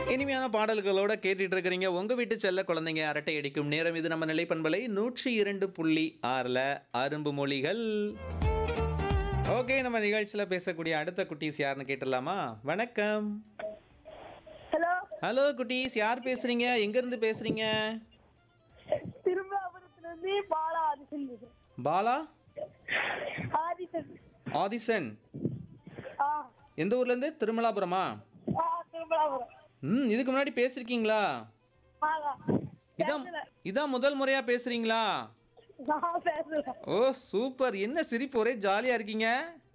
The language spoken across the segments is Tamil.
இனிமையான பாடல்களோட கேட்டுட்டு இருக்கிறீங்க உங்க வீட்டு செல்ல குழந்தைங்க அரட்டை அடிக்கும் நேரம் இது நம்ம நிலைப்பண்பலை நூற்றி இரண்டு புள்ளி ஆறுல அரும்பு மொழிகள் ஓகே நம்ம நிகழ்ச்சியில பேசக்கூடிய அடுத்த குட்டீஸ் யாருன்னு கேட்டுடலாமா வணக்கம் ஹலோ ஹலோ குட்டீஸ் யார் பேசுறீங்க எங்க இருந்து பேசுறீங்க திருமாபுரத்துல இருந்து பாலா ஆதிசன் பேசுறேன். பாலா ஆதிசன் ஆதிசன் ஆ எந்த ஊர்ல இருந்து திருமலாபுரமா ஆ திருமலாபுரம் ம் இதுக்கு முன்னாடி பேசிருக்கீங்களா ஆகா இதான் இதான் முதல் முறையா பேசுறீங்களா நான் பேசுறேன் ஓ சூப்பர் என்ன சிரிப்பு ஒரே ஜாலியா இருக்கீங்க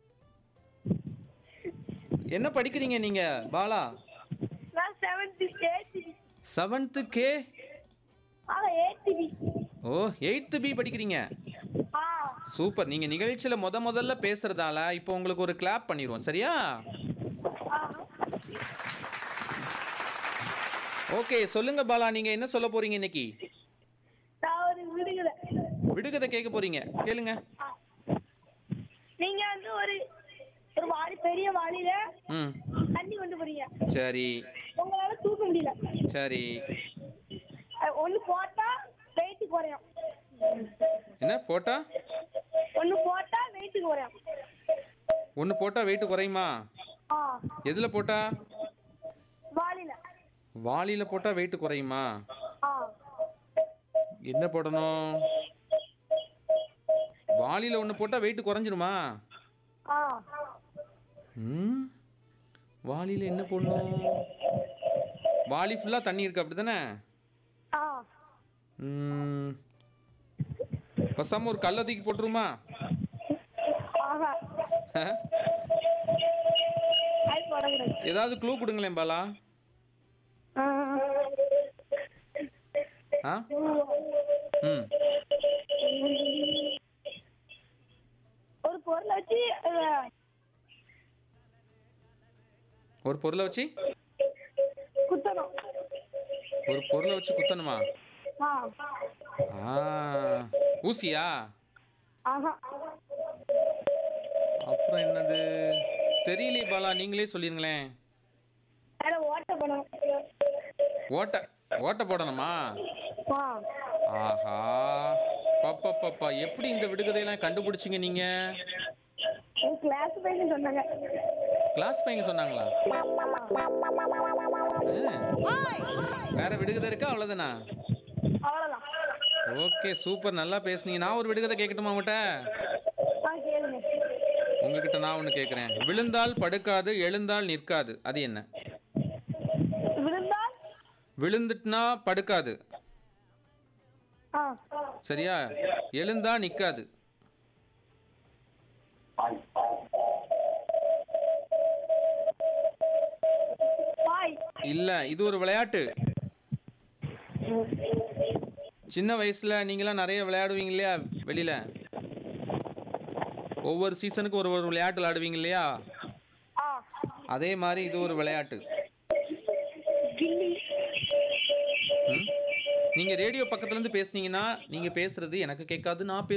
என்ன படிக்கிறீங்க நீங்க பாலா நான் செவன்த் எயிட் செவன்த்து கே ஆகா எயிட் ஓ எயித்து பி படிக்கிறீங்க ஆ சூப்பர் நீங்க நிகழ்ச்சியில முத முதல்ல பேசுறதால இப்போ உங்களுக்கு ஒரு கிளாப் பண்ணிடுவோம் சரியா ஆ ஓகே சொல்லுங்க பாலா நீங்க என்ன சொல்ல போறீங்க இன்னைக்கு நான் ஒரு விடுகலை விடுகதை கேட்க போறீங்க கேளுங்க ஆ. நீங்க வந்து ஒரு ஒரு வாளி பெரிய வாளியில ம் தண்ணி கொண்டு போறீங்க சரி உங்களால தூக்க முடியல சரி அஹ் ஒண்ணு போட்டா வெயிட் குறையும் என்ன போட்டா ஒண்ணு போட்டா வெயிட் குறையும் ஒன்று போட்டா வெயிட் குறையுமா ஆ எதுல போட்டா வாளியில வாளியில போட்டா வெயிட் குறையுமா ஆ என்ன போடணும் வாளியில ஒன்று போட்டா வெயிட் குறைஞ்சிருமா ஆ ம் வாளியில என்ன போடணும் வாளி ஃபுல்லா தண்ணி இருக்கு அப்படிதானே ஆ ம் பசாம ஒரு கல்லை தூக்கி போட்டுருமா ஆஹா அது போடக்கூடாது ஏதாவது க்ளூ கொடுங்களேன் பாலா ஆ ம் ஒரு பொருளை வச்சு அஹ், ஒரு பொருளை வச்சு குத்தணும் ஒரு பொருளை வச்சு குத்தணுமா ஆ ஆ ஊசியா ஆஹா அப்புறம் என்னது தெரியலையே பாலா நீங்களே சொல்லிருங்களேன் வேற ஓட்ட பண்ணணும் ஓட்டை ஓட்டை போடணுமா ஆ ஆஹா பாப்பா பாப்பா எப்படி இந்த விடுகதையெல்லாம் கண்டுபிடிச்சிங்க நீங்க என் கிளாஸ் பையன் சொன்னாங்க கிளாஸ் பையங்க சொன்னாங்களா ஆ. வேற விடுகதை இருக்கா அவ்வளவுதானா அவ்வளோதான் ஓகே சூப்பர் நல்லா பேசுனீங்க நான் ஒரு விடுகதை கேட்கட்டுமா உங்கள்கிட்ட ஆ கேளுங்க உங்ககிட்ட நான் ஒன்று கேட்குறேன் விழுந்தால் படுக்காது எழுந்தால் நிற்காது அது என்ன விழுந்தால் விழுந்துட்டுனா படுக்காது ஆ சரியா எழுந்தா நிற்காது பாய் இல்லை இது ஒரு விளையாட்டு சின்ன வயசுல நீங்களாம் நிறைய விளையாடுவீங்க இல்லையா வெளியில ஒவ்வொரு சீசனுக்கு ஒரு ஒரு விளையாட்டு விளையாடுவீங்க இல்லையா ஆ அதே மாதிரி இது ஒரு விளையாட்டு கில்லி ம்? நீங்க ரேடியோ பக்கத்துல இருந்து பேசுனீங்கன்னா நீங்க பேசுறது எனக்கு கேட்காது நான் பேசுறது